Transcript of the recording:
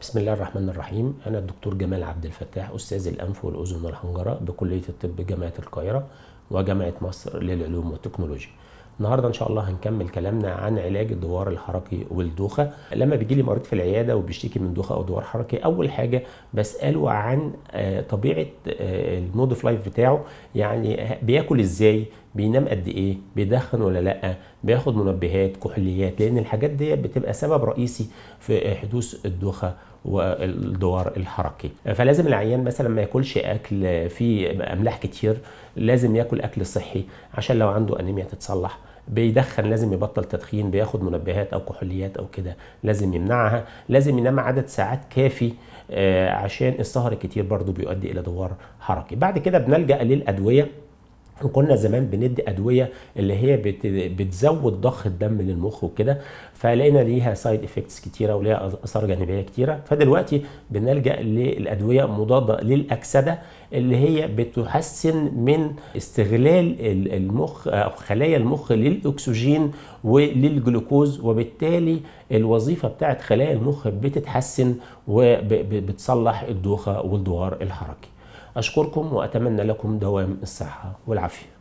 بسم الله الرحمن الرحيم أنا الدكتور جمال عبد الفتاح أستاذ الأنف والأذن والحنجرة بكلية الطب جامعة القاهرة وجامعة مصر للعلوم والتكنولوجيا. النهارده ان شاء الله هنكمل كلامنا عن علاج الدوار الحركي والدوخه لما بيجي لي مريض في العياده وبيشتكي من دوخه او دوار حركي اول حاجه بساله عن طبيعه المود اوف لايف بتاعه يعني بياكل ازاي بينام قد ايه بيدخن ولا لا بياخد منبهات كحوليات لان الحاجات دي بتبقى سبب رئيسي في حدوث الدوخه والدوار الحركي فلازم العيان مثلا ما ياكلش اكل فيه املاح كتير لازم ياكل اكل صحي عشان لو عنده انيميا تتصلح بيدخن لازم يبطل تدخين بياخد منبهات او كحوليات او كده لازم يمنعها لازم ينام عدد ساعات كافي آه عشان السهر الكتير برضو بيؤدي الى دوار حركي بعد كده بنلجا للادويه وكنا زمان بندي ادويه اللي هي بتزود ضخ الدم للمخ وكده فلقينا ليها سايد افكتس كتيره وليها اثار جانبيه كتيره فدلوقتي بنلجا للادويه مضاده للاكسده اللي هي بتحسن من استغلال المخ او خلايا المخ للاكسجين وللجلوكوز وبالتالي الوظيفه بتاعت خلايا المخ بتتحسن وبتصلح الدوخه والدوار الحركي اشكركم واتمنى لكم دوام الصحه والعافيه